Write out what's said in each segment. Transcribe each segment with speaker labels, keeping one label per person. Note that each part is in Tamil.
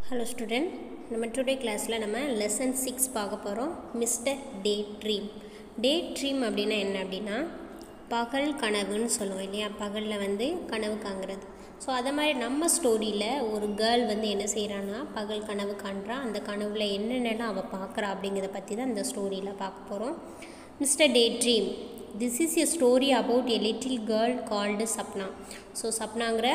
Speaker 1: ஹலோ ஸ்டூடெண்ட் நம்ம டுடே கிளாஸில் நம்ம லெசன் சிக்ஸ் பார்க்க போகிறோம் mister daydream daydream அப்படின்னா என்ன அப்படின்னா பகல் கனவுன்னு சொல்லுவோம் இல்லையா பகலில் வந்து கனவு காண்கிறது ஸோ அதை மாதிரி நம்ம ஸ்டோரியில் ஒரு கேர்ள் வந்து என்ன செய்கிறான்னா பகல் கனவு காண்றா அந்த கனவில் என்னென்னலாம் அவள் பார்க்குறா அப்படிங்கிறத பற்றி தான் இந்த ஸ்டோரியில் பார்க்க போகிறோம் mister daydream this is a story about a little girl called Sapna so சப்னாங்கிற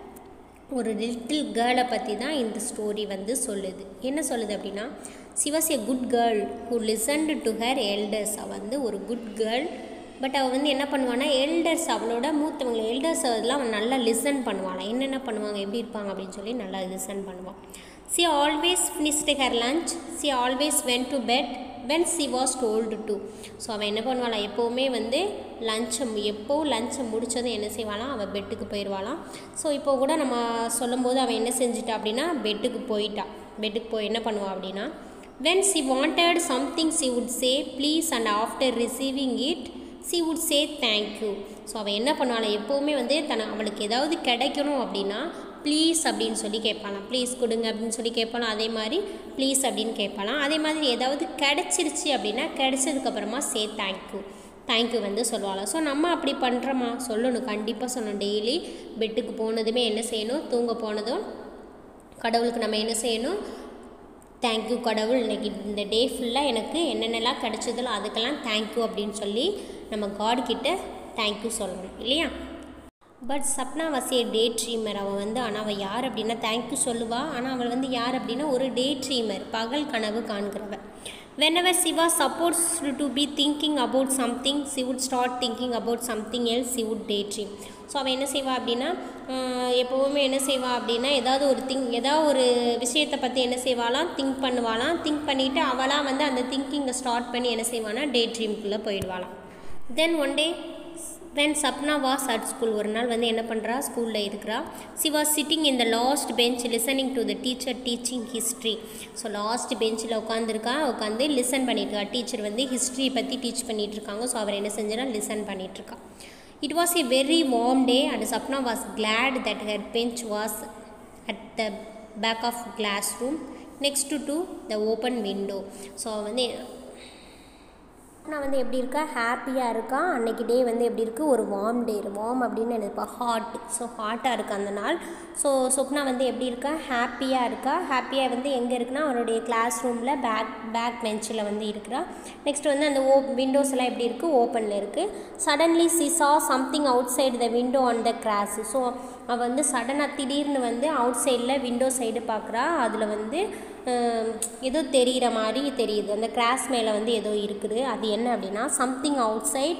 Speaker 1: ஒரு லிட்டில் கேர்ளை பற்றி தான் இந்த ஸ்டோரி வந்து சொல்லுது என்ன சொல்லுது அப்படின்னா she was a good girl who listened to her elders அவள் வந்து ஒரு குட் கேர்ள் பட் அவள் வந்து என்ன பண்ணுவான்னா எல்டர்ஸ் அவளோட மூத்தவங்க எல்டர்ஸ் அதெல்லாம் அவன் நல்லா லிசன் பண்ணுவாளாம் என்னென்ன பண்ணுவாங்க எப்படி இருப்பாங்க அப்படின்னு சொல்லி நல்லா லிசன் பண்ணுவான் she always finished her lunch she always went to bed when she was told to so அவள் என்ன பண்ணுவாளாம் எப்போவுமே வந்து லஞ்சை எப்போ லஞ்சை முடித்ததும் என்ன செய்வாளாம் அவள் பெட்டுக்கு போயிடுவாளாம் ஸோ இப்போ கூட நம்ம சொல்லும்போது அவள் என்ன செஞ்சிட்டா அப்படின்னா பெட்டுக்கு போயிட்டா பெட்டுக்கு போய் என்ன பண்ணுவாள் அப்படின்னா when she wanted something she would say please and after receiving it she would say thank you so அவள் என்ன பண்ணுவாள் எப்போவுமே வந்து தன அவளுக்கு ஏதாவது கிடைக்கணும் அப்படின்னா ப்ளீஸ் அப்படின்னு சொல்லி கேட்பாளாம் ப்ளீஸ் கொடுங்க அப்படின்னு சொல்லி கேட்பாளாம் அதே மாதிரி ப்ளீஸ் அப்படின்னு கேட்பாளாம் அதே மாதிரி ஏதாவது கிடச்சிருச்சு அப்படின்னா கிடச்சதுக்கப்புறமா சே தேங்க்யூ தேங்க்யூ வந்து சொல்லுவாளாம் ஸோ நம்ம அப்படி பண்ணுறோமா சொல்லணும் கண்டிப்பாக சொல்லணும் டெய்லி பெட்டுக்கு போனதுமே என்ன செய்யணும் தூங்க போனதும் கடவுளுக்கு நம்ம என்ன செய்யணும் தேங்க்யூ கடவுள் இன்னைக்கு இந்த டே ஃபுல்லாக எனக்கு என்னென்னலாம் கிடச்சதோ அதுக்கெல்லாம் தேங்க்யூ அப்படின்னு சொல்லி நம்ம காட் கிட்ட தேங்க்யூ சொல்லணும் இல்லையா but Sapna was a daydreamer அவள் வந்து ஆனால் அவள் யார் அப்படின்னா தேங்க்யூ சொல்லுவாள் ஆனால் அவள் வந்து யார் அப்படின்னா ஒரு டே ட்ரீமர் பகல் கனவு காண்கிறவள் whenever she was supposed to be thinking about something she would start thinking about something else she would daydream so அவள் என்ன செய்வா அப்படின்னா எப்போவுமே என்ன செய்வா அப்படின்னா ஏதாவது ஒரு திங்க் ஏதாவது ஒரு விஷயத்தை பற்றி என்ன செய்வாளாம் திங்க் பண்ணுவாளாம் திங்க் பண்ணிவிட்டு அவளாம் வந்து அந்த திங்கிங்கை ஸ்டார்ட் பண்ணி என்ன செய்வானா டே ட்ரீம்குள்ளே போயிடுவாளாம் then one day when Sapna was at school ஒரு நாள் வந்து என்ன பண்ணுறா ஸ்கூலில் இருக்கிறா she was sitting in the last bench listening to the teacher teaching history so last பெஞ்சில் உட்காந்துருக்கா உட்காந்து லிசன் பண்ணியிருக்கா டீச்சர் வந்து ஹிஸ்ட்ரி பற்றி டீச் பண்ணிகிட்டு இருக்காங்க ஸோ அவர் என்ன செஞ்சனா லிசன் பண்ணிகிட்ருக்கா it was a very warm day and Sapna was glad that her bench was at the back of classroom next to the open window so வந்து நான் வந்து எப்படி இருக்கா ஹாப்பியாக இருக்கா அன்றைக்கி டே வந்து எப்படி இருக்குது ஒரு வார்ம் டே வார்ம் அப்படின்னு நினைப்பா ஹாட் ஸோ ஹாட்டாக இருக்குது அந்த நாள் ஸோ சொப்னா வந்து எப்படி இருக்கா ஹாப்பியாக இருக்கா ஹாப்பியாக வந்து எங்கே இருக்குன்னா அவருடைய கிளாஸ் ரூமில் பேக் பேக் பெஞ்சில் வந்து இருக்கிறா நெக்ஸ்ட் வந்து அந்த ஓ விண்டோஸ் எல்லாம் எப்படி இருக்குது ஓப்பனில் இருக்குது suddenly she saw something outside the window on the grass so அவள் வந்து சடனாக திடீர்னு வந்து அவுட் சைடில் விண்டோ சைடு பார்க்குறா அதில் வந்து ஏதோ தெரிகிற மாதிரி தெரியுது அந்த கிராஸ் மேலே வந்து ஏதோ இருக்குது அது என்ன அப்படின்னா something outside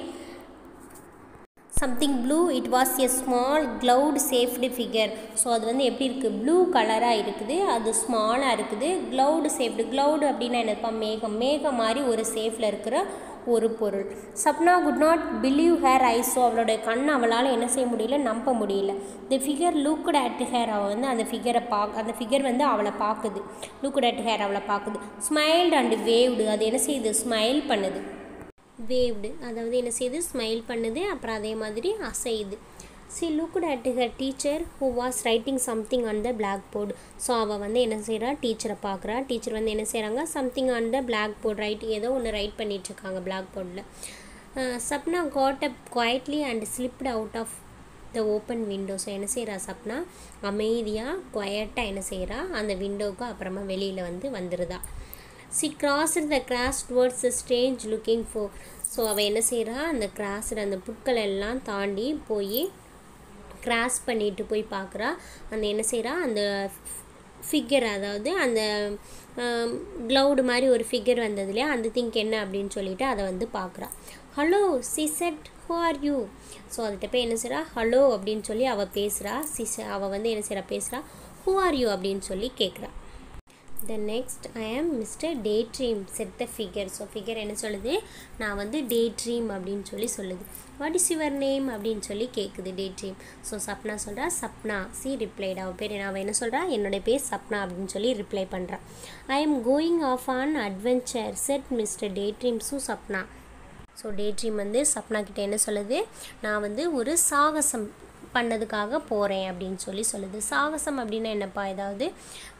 Speaker 1: something blue it was a small cloud shaped figure so அது வந்து எப்படி இருக்குது ப்ளூ கலராக இருக்குது அது ஸ்மாலாக இருக்குது க்ளவுடு சேஃப்டு க்ளவுடு அப்படின்னா என்னப்பா மேகம் மேகம் மாதிரி ஒரு சேஃபில் இருக்கிற ஒரு பொருள் Sapna could not believe her eyes so அவளுடைய கண் அவளால் என்ன செய்ய முடியல நம்ப முடியல the figure looked at her அவள் வந்து அந்த ஃபிகரை பார்க்க அந்த ஃபிகர் வந்து அவளை பார்க்குது லுக்குட் அட் ஹேர் அவளை பார்க்குது ஸ்மைல்டு அண்டு வேவ்டு அது என்ன செய்யுது ஸ்மைல் பண்ணுது வேவ்டு அதாவது என்ன செய்யுது ஸ்மைல் பண்ணுது அப்புறம் அதே மாதிரி அசையுது she looked at her teacher who was writing something on the blackboard so அவள் வந்து என்ன செய்கிறா டீச்சரை பார்க்குறா டீச்சர் வந்து என்ன செய்கிறாங்க something on the blackboard write ஏதோ ஒன்று ரைட் பண்ணிகிட்ருக்காங்க பிளாக் போர்டில் Sapna got up quietly and slipped out of the open window so என்ன செய்கிறா சப்னா அமைதியாக குவைட்டாக என்ன செய்கிறா அந்த விண்டோவுக்கு அப்புறமா வெளியில் வந்து வந்துடுதா she cross the grass towards strange looking for so அவள் என்ன செய்கிறா அந்த கிராஸில் அந்த புட்கள் எல்லாம் தாண்டி போய் கிராஸ் பண்ணிட்டு போய் பார்க்குறா அந்த என்ன செய்கிறா அந்த ஃபிகர் அதாவது அந்த க்ளவுடு மாதிரி ஒரு ஃபிகர் வந்தது இல்லையா அந்த திங்க் என்ன அப்படின்னு சொல்லிட்டு அதை வந்து பார்க்குறா hello she said who are you so அதுகிட்ட போய் என்ன செய்கிறா ஹலோ அப்படின்னு சொல்லி அவள் பேசுகிறா சிஸ் அவள் வந்து என்ன செய்கிறா பேசுகிறா ஹூ ஆர் யூ அப்படின்னு சொல்லி கேட்குறா த next I am mister daydream said the figure so figure என்ன சொல்லுது நான் வந்து டே ட்ரீம் அப்படின்னு சொல்லி சொல்லுது வாட் இஸ் யுவர் நேம் அப்படின்னு சொல்லி கேட்குது டே ட்ரீம் ஸோ சப்னா சொல்கிறா சப்னா சி ரிப்ளைட் அவள் பேர் அவள் என்ன சொல்கிறா என்னுடைய பேர் சப்னா அப்படின்னு சொல்லி ரிப்ளை பண்ணுறான் I am going off on adventure said mister daydream to Sapna so day dream வந்து சப்னா கிட்டே என்ன சொல்லுது நான் வந்து ஒரு சாகசம் பண்ணதுக்காக போகிறேன் அப்படின்னு சொல்லி சொல்லுது சாகசம் அப்படின்னா என்னப்பா ஏதாவது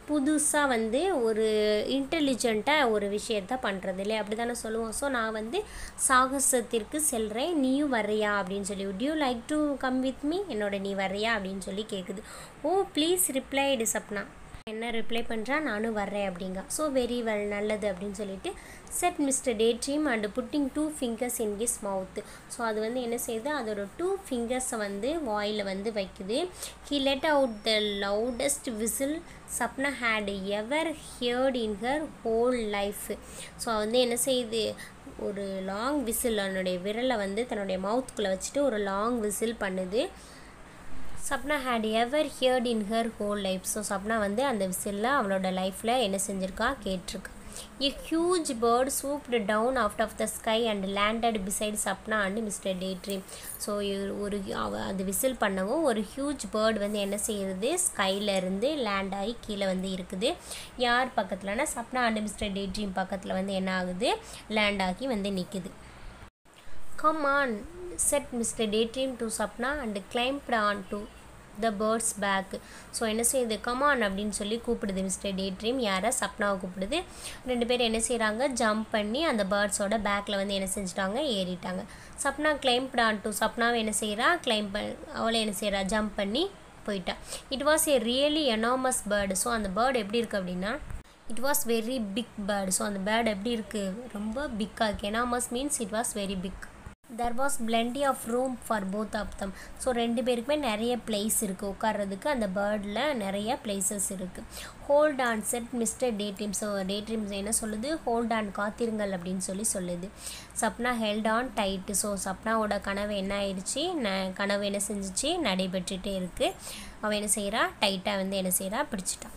Speaker 1: புதுசாக வந்து ஒரு இன்டெலிஜெண்ட்டாக ஒரு விஷயத்த பண்ணுறது இல்லையா அப்படி தானே சொல்லுவோம் ஸோ நான் வந்து சாகசத்திற்கு செல்கிறேன் நீயும் வர்றியா அப்படின்னு சொல்லி would you like to come with me என்னோட நீ வர்றியா அப்படின்னு சொல்லி கேட்குது ஓ ப்ளீஸ் ரிப்ளைடு சப்னா என்ன ரிப்ளை பண்ணுறா நானும் வர்றேன் அப்படிங்க ஸோ வெரி வெல் நல்லது அப்படின்னு சொல்லிட்டு said mister daydream and putting two fingers in his mouth so அது வந்து என்ன செய்யுது அதோட டூ ஃபிங்கர்ஸை வந்து வாயில் வந்து வைக்குது he let out the loudest whistle Sapna had ever heard in her whole life so வந்து என்ன செய்யுது ஒரு லாங் விசில் அதனுடைய விரலை வந்து தன்னுடைய மவுத்துக்குள்ளே வச்சுட்டு ஒரு லாங் விசில் பண்ணுது Sapna had ever heard in her whole life so Sapna வந்து அந்த விசிலில் அவளோட லைஃப்பில் என்ன செஞ்சுருக்கா கேட்டிருக்கா a huge bird swooped down out of the sky and landed beside Sapna and mister daydream so ஒரு அவ அது விசில் பண்ணவும் ஒரு ஹியூஜ் பேர்டு வந்து என்ன செய்யுது ஸ்கைலேருந்து லேண்ட் ஆகி கீழே வந்து இருக்குது யார் பக்கத்துலனா Sapna and mister daydream பக்கத்தில் வந்து என்ன ஆகுது லேண்ட் ஆகி வந்து நிற்குது come on said mister daydream to Sapna and climbed on to the bird's back so என்ன செய்யுது கமான் அப்படின்னு சொல்லி கூப்பிடுது மிஸ்டர் டே ட்ரீம் யாரை சப்னாவை கூப்பிடுது ரெண்டு பேரும் என்ன செய்கிறாங்க ஜம்ப் பண்ணி அந்த பேர்ட்ஸோட பேக்கில் வந்து என்ன செஞ்சுட்டாங்க ஏறிட்டாங்க சப்னா கிளைம்ப்ட் ஆன் டு சப்னாவை என்ன செய்கிறா கிளைம் ப அவளை என்ன செய்கிறா ஜம்ப் பண்ணி போயிட்டா it was a really enormous bird so அந்த பேர்டு எப்படி இருக்குது அப்படின்னா it was very big bird so அந்த பேர்டு எப்படி இருக்குது ரொம்ப பிக்காக இருக்குது enormous means it was very big there was plenty of room for both of them so ரெண்டு பேருக்குமே நிறைய பிளேஸ் இருக்குது உட்கார்றதுக்கு அந்த பேர்டில் நிறைய பிளேசஸ் இருக்குது hold on said mister daydream so daydreams என்ன சொல்லுது ஹோல்ட் ஆன் காத்திருங்கள் அப்படின்னு சொல்லி சொல்லுது Sapna held on tight so சப்னாவோட கனவு என்ன ஆயிடுச்சு ந கனவு என்ன செஞ்சிச்சு நடைபெற்றுட்டே இருக்குது அவன் என்ன செய்கிறா டைட்டாக வந்து என்ன செய்கிறா பிடிச்சிட்டான்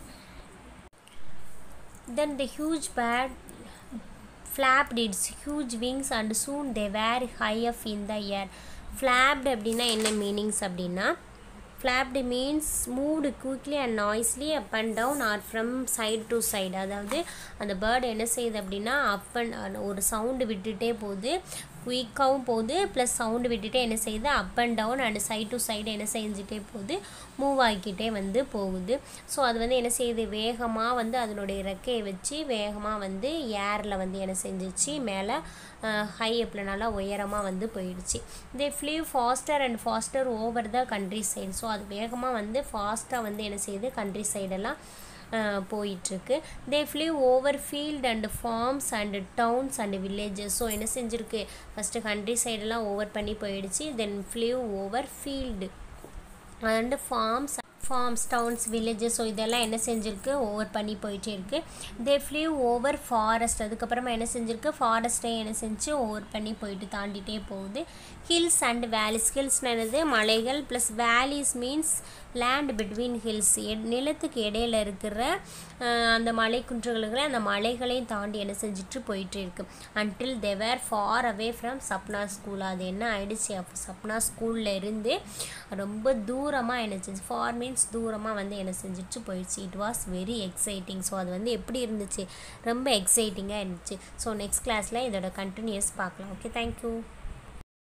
Speaker 1: then the huge bird flapped its huge wings and soon they were high up in the air flapped அப்படின்னா என்ன மீனிங்ஸ் அப்படின்னா flapped means moved quickly and noisily up and down or from side to side அதாவது அந்த பேர்டு என்ன செய்யுது அப்படின்னா அப் அண்ட் ஒரு சவுண்டு விட்டுட்டே போகுது குயிக்காகவும் போகுது ப்ளஸ் சவுண்டு விட்டுட்டே என்ன செய்யுது up and down and side to side என்ன செஞ்சுட்டே போகுது மூவ் ஆகிக்கிட்டே வந்து போகுது ஸோ அது வந்து என்ன செய்யுது வேகமாக வந்து அதனுடைய ரெக்கையை வச்சு வேகமாக வந்து ஏரில் வந்து என்ன செஞ்சிச்சு மேலே ஹை அப்பில் நல்லா உயரமாக வந்து போயிடுச்சு they flee faster and faster over the countryside so அது வேகமாக வந்து ஃபாஸ்ட்டாக வந்து என்ன செய்யுது கண்ட்ரி சைடெல்லாம் போயிட்டுருக்கு they flew over field and farms and towns and villages so என்ன செஞ்சுருக்கு ஃபஸ்ட்டு கண்ட்ரி சைடெல்லாம் ஓவர் பண்ணி போயிடுச்சு then flew over field and farms farms towns villages so இதெல்லாம் என்ன செஞ்சுருக்கு ஓவர் பண்ணி போயிட்டே இருக்குது தே ஃப்ளீவ் ஓவர் ஃபாரஸ்ட் அதுக்கப்புறமா என்ன செஞ்சுருக்கு ஃபாரஸ்ட்டை என்ன செஞ்சு ஓவர் பண்ணி போயிட்டு தாண்டிட்டே போகுது ஹில்ஸ் அண்ட் வேலிஸ் ஹில்ஸ்னு என்னது மலைகள் plus valleys means land between hills நிலத்துக்கு இடையில இருக்கிற அந்த மலை குன்றுகளுக்கு அந்த மலைகளையும் தாண்டி என்ன செஞ்சுட்டு போயிட்டு இருக்கு until they were far away from சப்னா ஸ்கூல் அது என்ன ஆயிடுச்சு அப்போ சப்னா ஸ்கூலில் இருந்து ரொம்ப தூரமாக என்ன செஞ்சு ஃபார் மீன்ஸ் தூரமாக வந்து என்ன செஞ்சுட்டு போயிடுச்சு it was very exciting so அது வந்து எப்படி இருந்துச்சு ரொம்ப எக்ஸைட்டிங்காக இருந்துச்சு ஸோ நெக்ஸ்ட் கிளாஸில் இதோட கண்டினியூஸ் பார்க்கலாம் ஓகே தேங்க்யூ